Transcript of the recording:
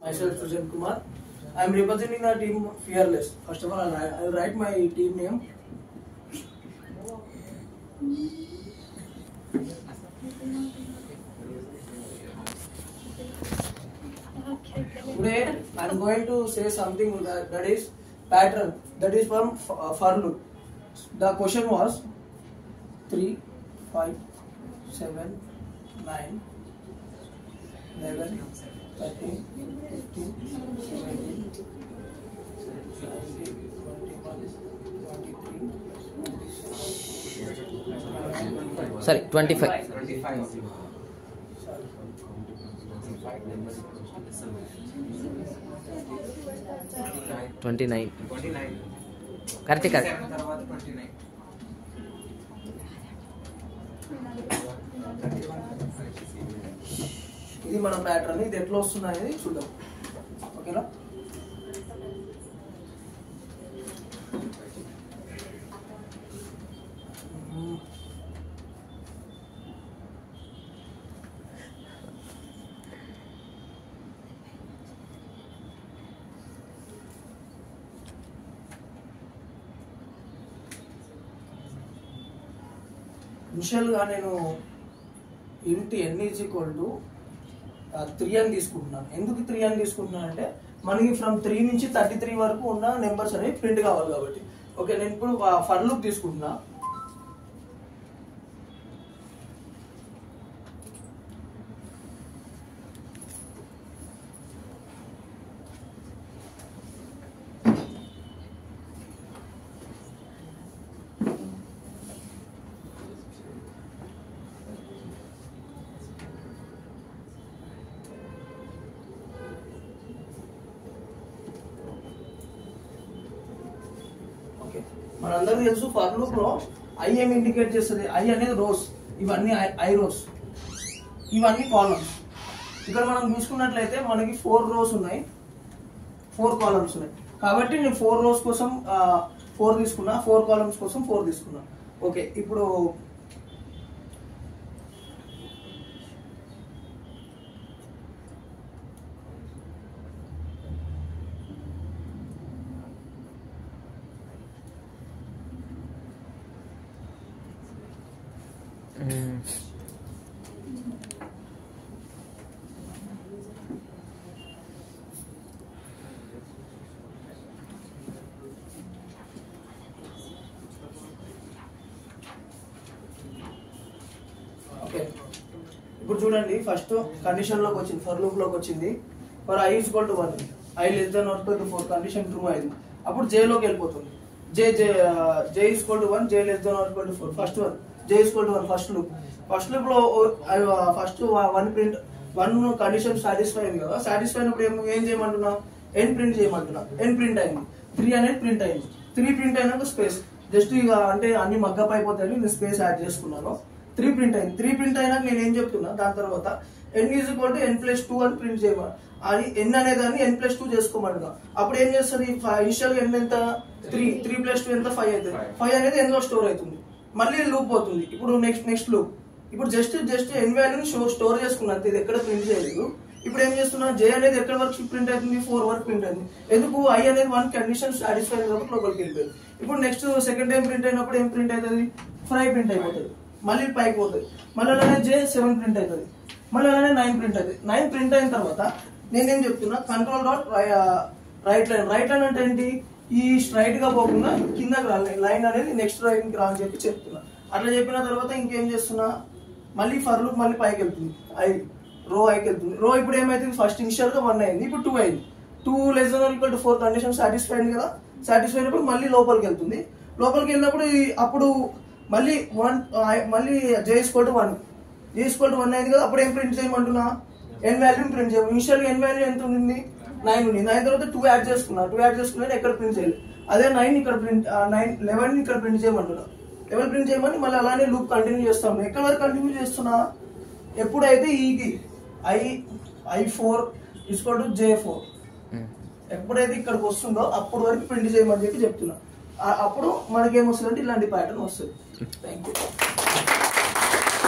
Myself Sujan Kumar. I am representing the team Fearless. First of all, I'll write, I'll write my team name. Today, I am going to say something that, that is pattern. That is from f- uh, for loop. The question was 3, 5, 7, 9, 11, 13, 15, 17, 19, 21, 23, సరే twenty five twenty nine correct correct ఇది మన pattern ఇది ఎట్లా వస్తుంది అనేది చూద్దాం ఓకేనా ఇనిషియల్గా నేను ఇంటి N is equal to three అని తీసుకుంటున్నాను ఎందుకు త్రీ అని తీసుకుంటున్నాను అంటే మనకి ఫ్రమ్ త్రీ నుంచి థర్టీ త్రీ వరకు ఉన్న నెంబర్స్ అనేవి ప్రింట్ కావాలి కాబట్టి ఓకే నేను ఇప్పుడు ఫర్ లుక్ తీసుకుంటున్నా ఓకే మనందరికీ తెలుసు ఫర్ లూప్ లో ఐ ఏం ఇండికేట్ చేస్తుంది ఐ అనేది రోస్ ఇవన్నీ ఐ రోస్ ఇవన్నీ కాలమ్స్ ఇక్కడ మనం చూసుకున్నట్లయితే మనకి ఫోర్ రోస్ ఉన్నాయి ఫోర్ కాలమ్స్ ఉన్నాయి కాబట్టి నేను ఫోర్ రోస్ కోసం ఫోర్ తీసుకున్నా ఫోర్ కాలమ్స్ కోసం ఫోర్ తీసుకున్నా ఓకే ఇప్పుడు ఓకే ఇప్పుడు చూడండి ఫస్ట్ కండిషన్ లోకి వచ్చింది ఫర్ లూప్ లోకి వచ్చింది for I equal to one I less than not to four condition true అయింది అప్పుడు జే లోకి వెళ్ళిపోతుంది J J J equal to one J less than not to four first one J equal to one first loop first loop లో first one print one condition satisfy అయింది కదా satisfy అయినప్పుడు ఏం ఏం చేయమంటున్నా ఎన్ ప్రింట్ చేయమంటున్నా N print అయింది three అనేది ప్రింట్ అయింది త్రీ ప్రింట్ అయినాక స్పేస్ జస్ట్ ఇక అంటే అన్ని మగ్గప్ అయిపోతాయని నేను స్పేస్ యాడ్ చేసుకున్నాను త్రీ ప్రింట్ అయింది త్రీ ప్రింట్ అయినాక నేను ఏం చెప్తున్నా దాని తర్వాత N is equal to N plus two అని ప్రింట్ చేయమని అది ఎన్ అనే దాన్ని ఎన్ ప్లస్ టూ చేసుకోమంటున్నా అప్పుడు ఏం చేస్తుంది ఇనిషియల్ ఎన్ ఎంత త్రీ త్రీ ప్లస్ టూ ఎంత ఫైవ్ అవుతుంది ఫైవ్ అనేది ఎన్లో స్టోర్ అవుతుంది మళ్ళీ లూప్ పోతుంది ఇప్పుడు నెక్స్ట్ నెక్స్ట్ లూప్ ఇప్పుడు జస్ట్ జస్ట్ ఎన్ వాల్యూని షో స్టోర్ చేసుకున్నా అంతే ఇది ఎక్కడ ప్రింట్ చేయలేదు ఇప్పుడు ఏం చేస్తున్నా జే అనేది ఎక్కడ వరకు ప్రింట్ అవుతుంది ఫోర్ వరకు ప్రింట్ అయింది ఎందుకు ఐ అనేది వన్ కండిషన్ సాటిస్ఫై కాబట్టి లోపలికి వెళ్ళిపోయింది ఇప్పుడు నెక్స్ట్ సెకండ్ టైం ప్రింట్ అయినప్పుడు ఏం ప్రింట్ అవుతుంది ఫైవ్ ప్రింట్ అయిపోతుంది మళ్ళీ పైకి పోతుంది మళ్ళీ అలానే జే సెవెన్ ప్రింట్ అవుతుంది మళ్ళీ అలానే నైన్ ప్రింట్ అవుతుంది నైన్ ప్రింట్ అయిన తర్వాత నేనేం చెప్తున్నా control dot right line right line అంటే ఏంటి ఈ స్ట్రైట్ గా పోకుండా కిందకి రా లైన్ అనేది నెక్స్ట్ లైన్ కి రా అని చెప్పి చెప్తున్నా అట్లా చెప్పిన తర్వాత ఇంకేం చేస్తున్నా మళ్ళీ ఫర్ లూప్ మళ్ళీ పైకి వెళ్తుంది ఐ రో ఐకి వెళ్తుంది రో ఇప్పుడు ఏమైతుంది ఫస్ట్ ఇనిషియల్ గా వన్ అయింది ఇప్పుడు టూ అయింది two less equal to four condition satisfy అయింది కదా సాటిస్ఫై అయినప్పుడు మళ్ళీ లోపలికి వెళ్తుంది లోపలికి వెళ్ళినప్పుడు ఈ- అప్పుడు మళ్ళీ వన్ మళ్ళీ J equal to one J equal to one అయింది కదా అప్పుడు ఏం ప్రింట్ చేయమంటున్నా ఎన్ వాల్యూ ప్రింట్ చేయము ఇనిషియల్ ఎన్ వాల్యూ ఎంత ఉంది నైన్ ఉంది నైన్ తర్వాత టూ యాడ్ చేసుకున్నా టూ యాడ్ చేసుకున్నా ఎక్కడ ప్రింట్ చేయాలి అదే నైన్ ఇక్కడ ప్రింట్ నైన్ లెవెన్ ఇక్కడ ప్రింట్ చేయమంటున్నా లెవెన్ ప్రింట్ చేయమని మళ్ళీ అలానే లూప్ కంటిన్యూ చేస్తాం ఎక్కడ వరకు కంటిన్యూ చేస్తున్నా ఎప్పుడైతే ఈకి I I four is equal to J four ఎప్పుడైతే ఇక్కడికి వస్తుందో అప్పుడు వరకు ప్రింట్ చేయమని చెప్పి చెప్తున్నా ఆ- అప్పుడు మనకేమొస్తుందంటే ఇలాంటి ప్యాటర్న్ వస్తుంది థ్యాంక్ యూ